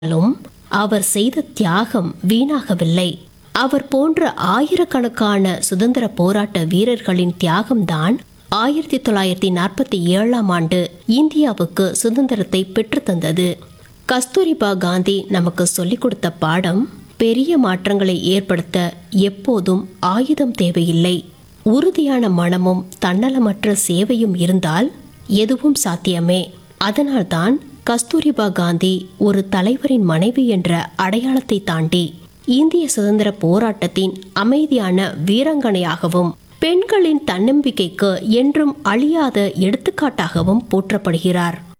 இருந்தாலும் அவர் செய்த தியாகம் வீணாகவில்லை அவர் போன்ற ஆயிரக்கணக்கான சுதந்திர போராட்ட வீரர்களின் தியாகம்தான் ஆயிரத்தி தொள்ளாயிரத்தி நாற்பத்தி ஏழாம் ஆண்டு இந்தியாவுக்கு சுதந்திரத்தை பெற்றுத்தந்தது கஸ்தூரிபா காந்தி நமக்கு சொல்லிக் கொடுத்த பாடம் பெரிய மாற்றங்களை ஏற்படுத்த எப்போதும் ஆயுதம் தேவையில்லை உறுதியான மனமும் தன்னலமற்ற சேவையும் இருந்தால் எதுவும் சாத்தியமே அதனால்தான் கஸ்தூரிபா காந்தி ஒரு தலைவரின் மனைவி என்ற அடையாளத்தை தாண்டி இந்திய சுதந்திர போராட்டத்தின் அமைதியான வீராங்கனையாகவும் பெண்களின் தன்னம்பிக்கைக்கு என்றும் அழியாத எடுத்துக்காட்டாகவும் போற்றப்படுகிறார்